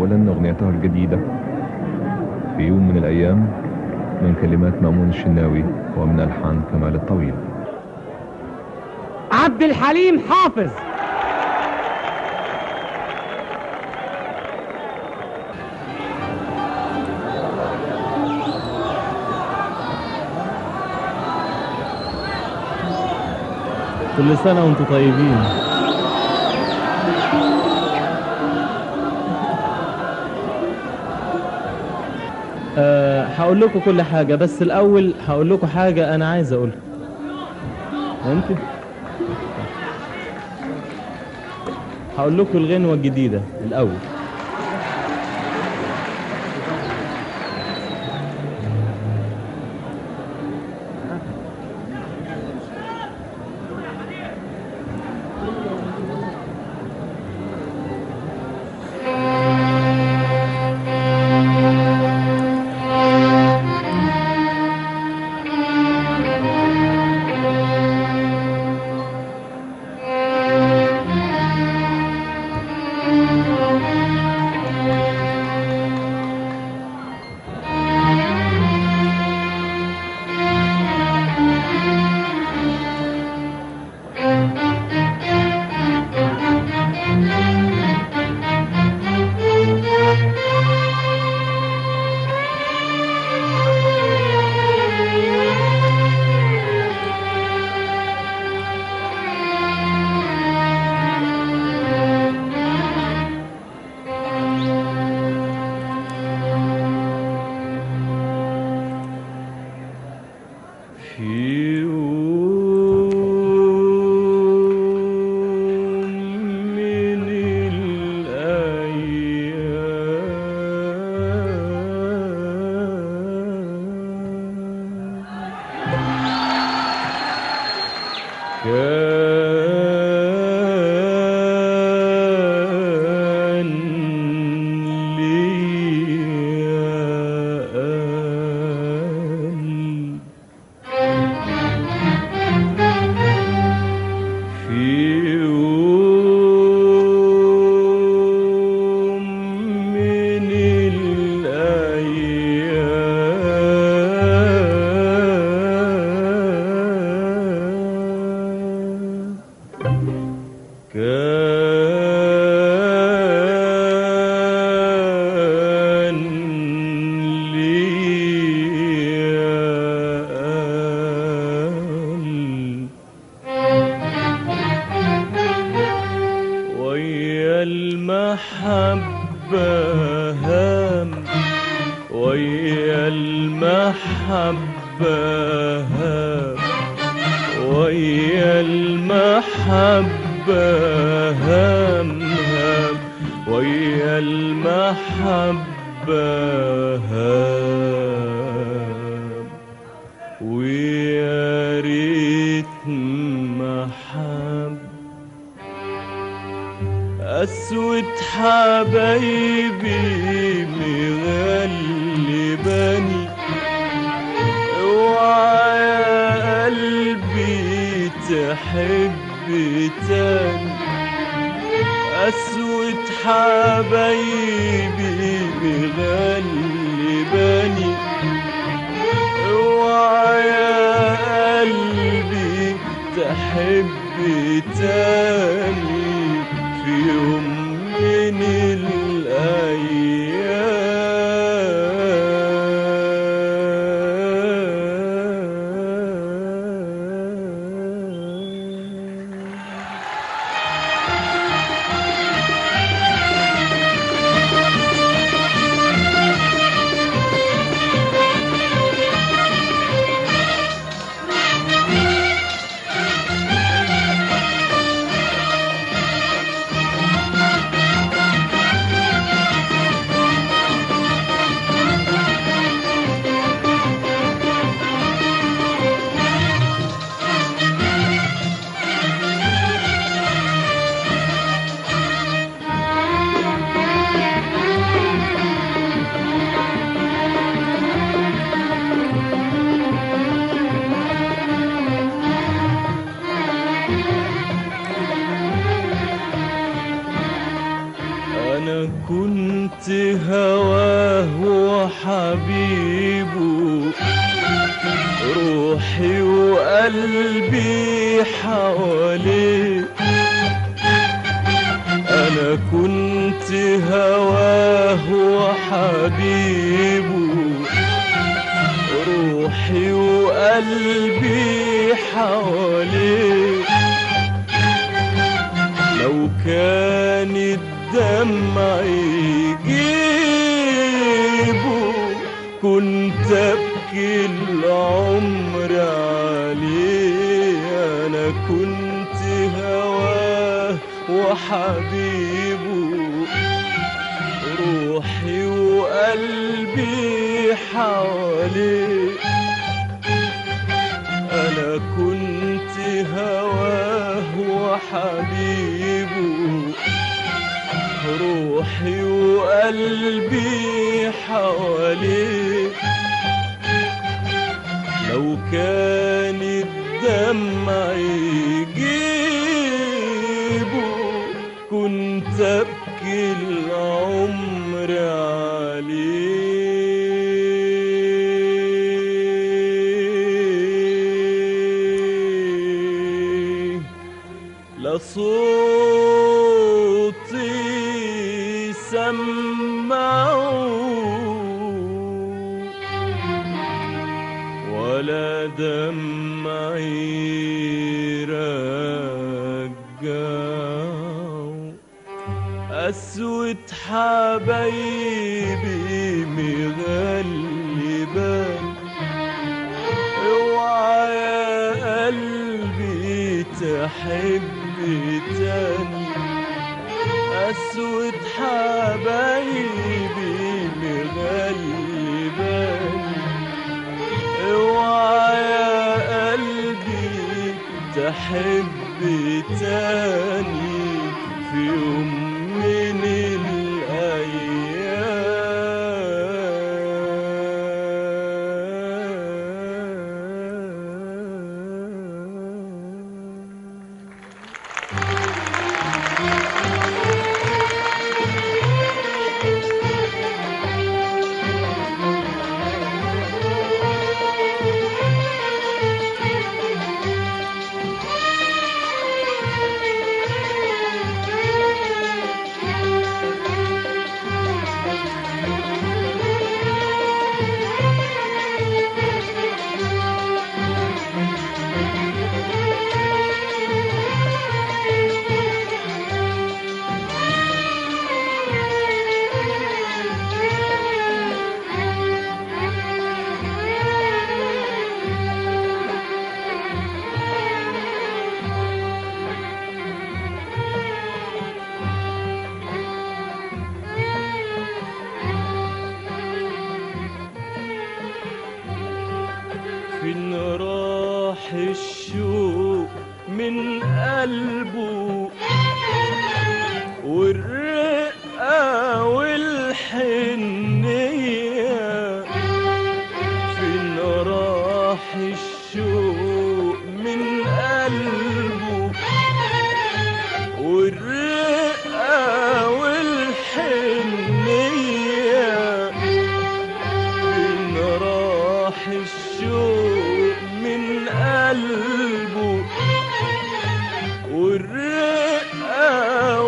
أولا أغنيته الجديدة في يوم من الأيام من كلمات مأمون الشناوي ومن ألحان كمال الطويل عبد الحليم حافظ كل سنة وانتم طيبين أه هقول لكم كل حاجة بس الأول هقول لكم حاجة أنا عايز أقولها أنت هقول لكم الغنوة الجديدة الأول في يوم من الأيام كان لي أمل في يوم من الأيام كان لي أمل ويا المحبة هام ويا المحبة هام ويا المحبة هام هام ويا المحبة هام ويا ريت محبة أسود حبايبي مغلباني اوعى يا قلبي تحب تاني أسود حبايبي مغلباني اوعى يا قلبي تحب تاني في يوم من الأيام كنت هواه وحبيبه روحي وقلبي حواليه انا كنت هواه وحبيبه روحي وقلبي حواليه لو كان الدمع يجيبه كنت ابكي العمر عليه انا كنت هواه وحبيبه روحي وقلبي حواليه انا كنت هواه وحبيبه روحي وقلبي حواليه لو كان الدمع يجيبه كنت ابكي العمر عليه لا صوتي سمعوا ولا دمعي رجعوا أسود حبايبي مغلبان اوعى يا قلبي تحب تاني أسود حبايبي مغلباني اوعى يا قلبي تحب تاني في يوم من الأيام فين راح الشوق من قلبه والرقة والحنية فين راح الشوق من قلبه والرقة والحنية فين راح الشوق من قلبه والرقة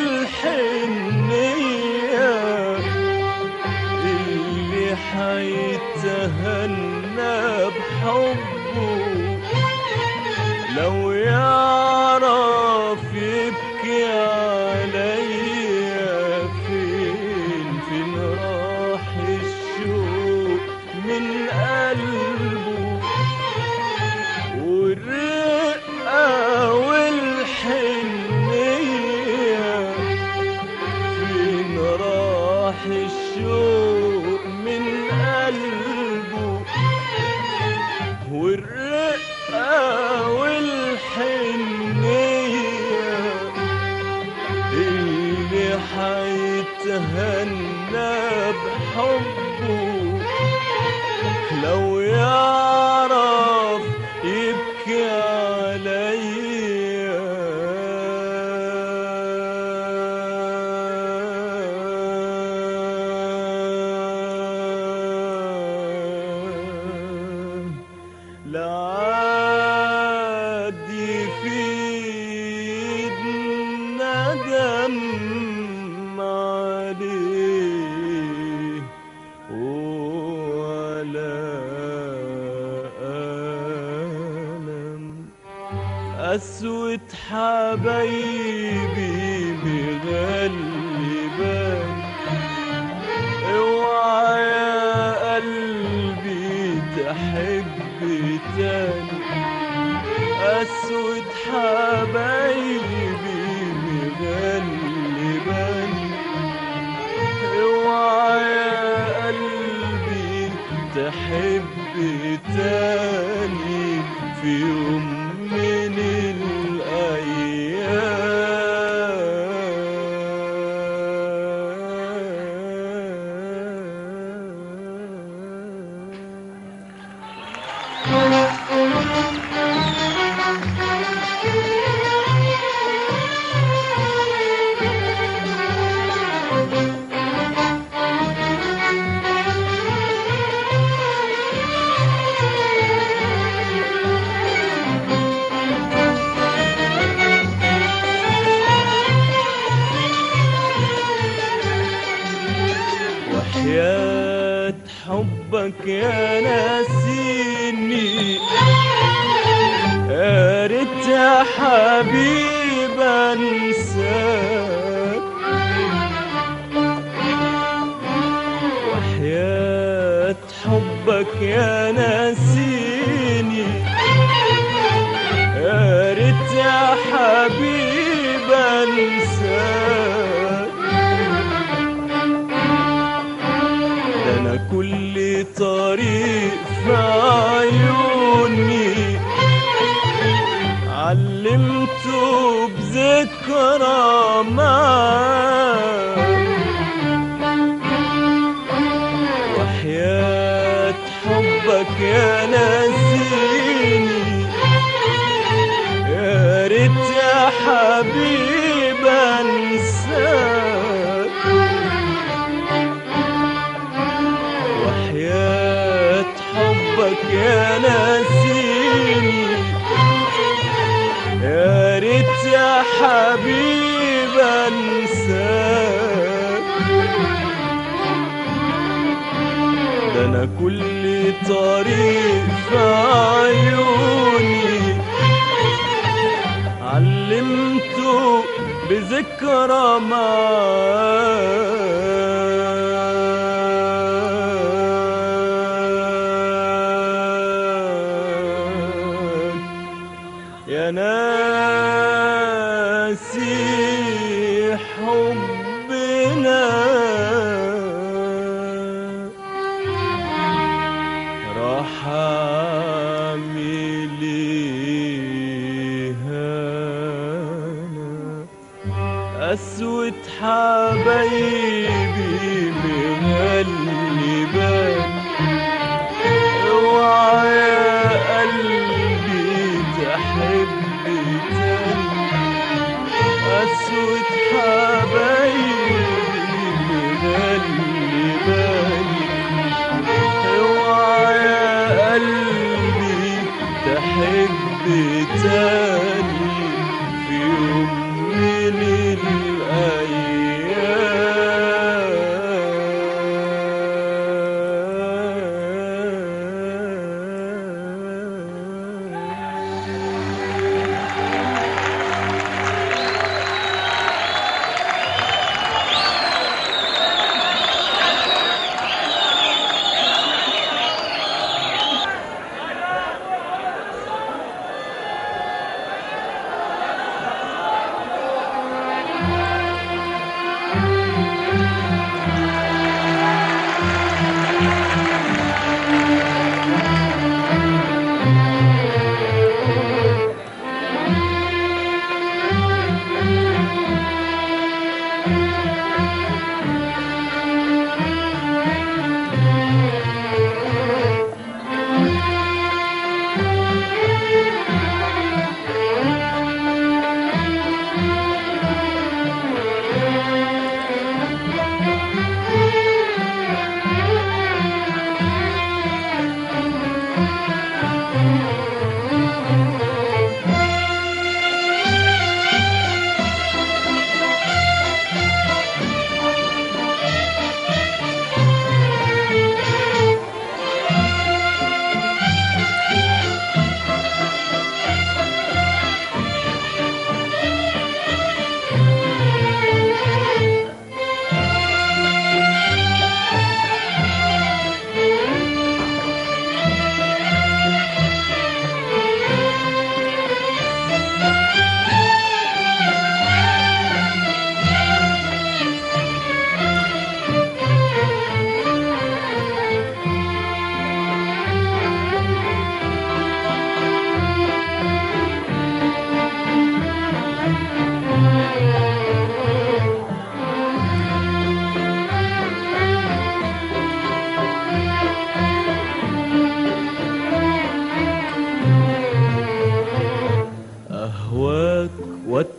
والحنية اللي حيتهنى بحبه لو يعرف يبكي عليا فين فين راح الشوق من قلبه والرقة والحنية فين راح الشوق من قلبه والرقة والحنية اللي حيتهنى بحبه لو يعرف يبكي عليا قسوة حبايبي مغلبان اوعى يا قلبي تحب تاني قسوة حبايبي مغلبان اوعى يا قلبي تحب تاني في يوم من الأيام وحياة حبك يا ناسيني يا ريت يا حبيب انساك وحياة حبك يا ناسيني يا ريت يا حبيب انساك ده انا كل طريق في عيوني علمته بذكرى معاك وحياة حبك يا ناسيني يا ريت يا حبيب انساك وحياة حبك يا ناسيني يا ريت يا حبيب انساك ده انا كل طريق في عيوني علمته بذكرى معاك يا ناسي حبنا راح اعمل إيه أنا قسوة حبايبي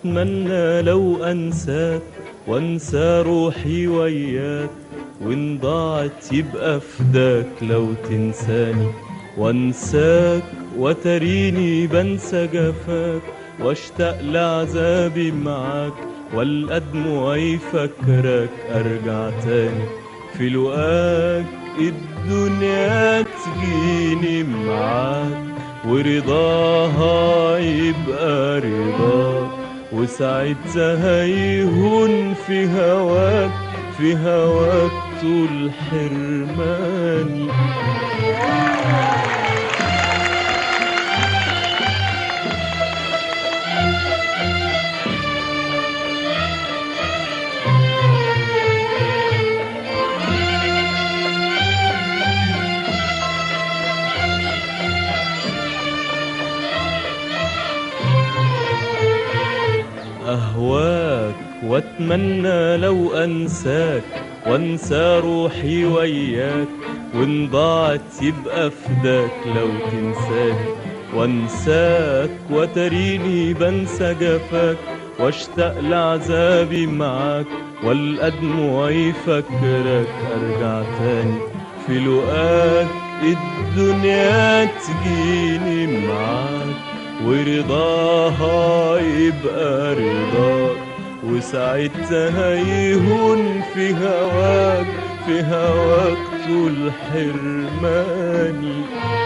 واتمنى لو انساك وانسى روحي وياك وان ضاعت يبقى فداك لو تنساني وانساك وتريني بنسى جفاك واشتاق لعذابي معاك والقى دموعي فاكراك ارجع تاني في لقاك الدنيا تجيني معاك ورضاها يبقى رضاك وساعتها هيهون في هواك في هواك طول حرماني أهواك واتمنى لو أنساك وانسى روحي وياك وان ضاعت يبقى فداك لو تنساني وانساك وتريني بنسى جفاك واشتاق لعذابي معاك والقى دموعي فاكرك ارجع تاني في لقاك الدنيا تجيني معاك ورضاها يبقى رضاك وساعتها يهون في هواك في هواك طول حرماني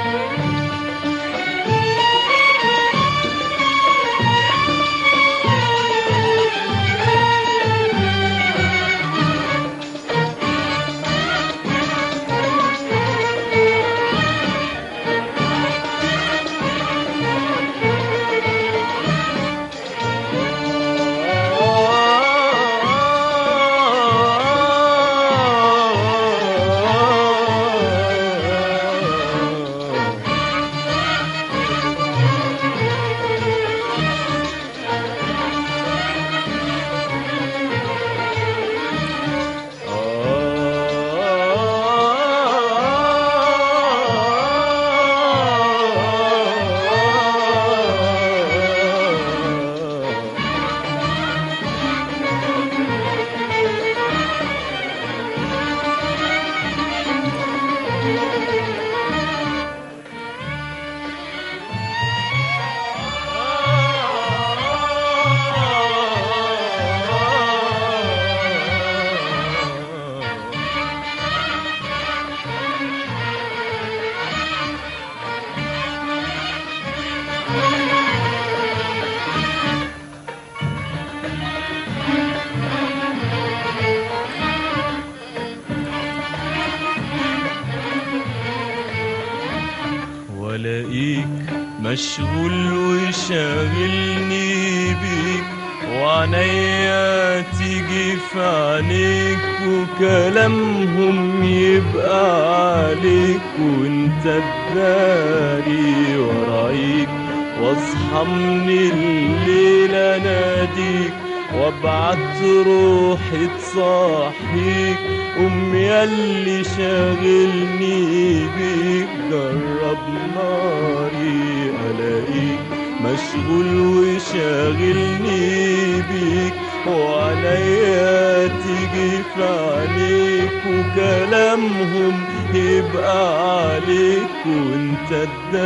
والاقيك مشغول وشاغلني بيك وعنيا تيجي في عينيك وكلامهم يبقى عليك وانت تداري ورايك واصحى من الليل اناديك وابعت روحي تصحيك قوم ياللي شاغلني بيك جرب ناري الاقيك مشغول وشاغلني بيك وعليا تيجي في عليك وكلامهم يبقى عليك وانت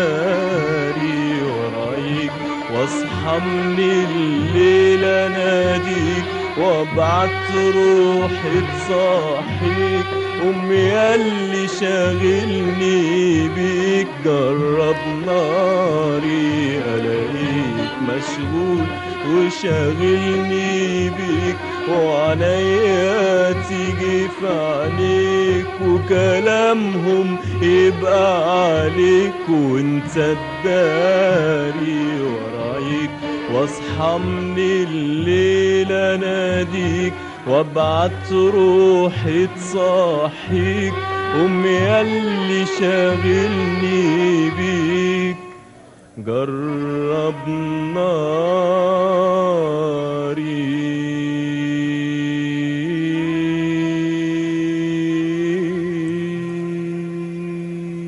تداري ورايك واصحى من الليل اناديك وابعت روحي تصحيك قوم ياللي شاغلني بيك جرب ناري الاقيك مشغول وشاغلني بيك وعنيا تيجي في عينيك وكلامهم يبقى عليك وانت تداري ورايك واصحى من الليل اناديك وابعت روحي تصحيك قوم ياللي شاغلني بيك جرب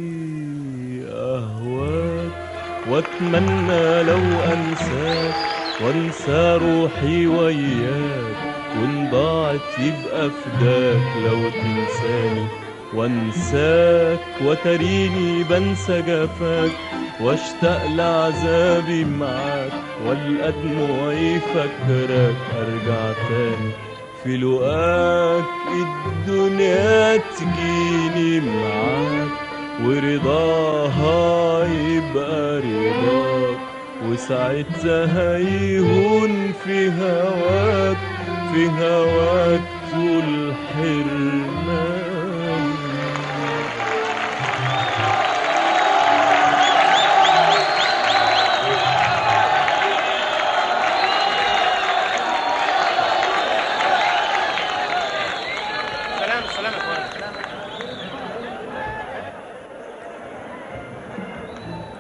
ناري أهواك واتمنى لو أنساك وانسى روحي وياك وان ضاعت يبقى فداك لو تنساني وانساك وتريني بنسى جفاك واشتاق لعذابي معاك والقى دموعي فاكراك ارجع تاني في لقاك الدنيا تجيني معاك ورضاها يبقى رضاك وساعتها يهون في هواك في هواك طول حرماك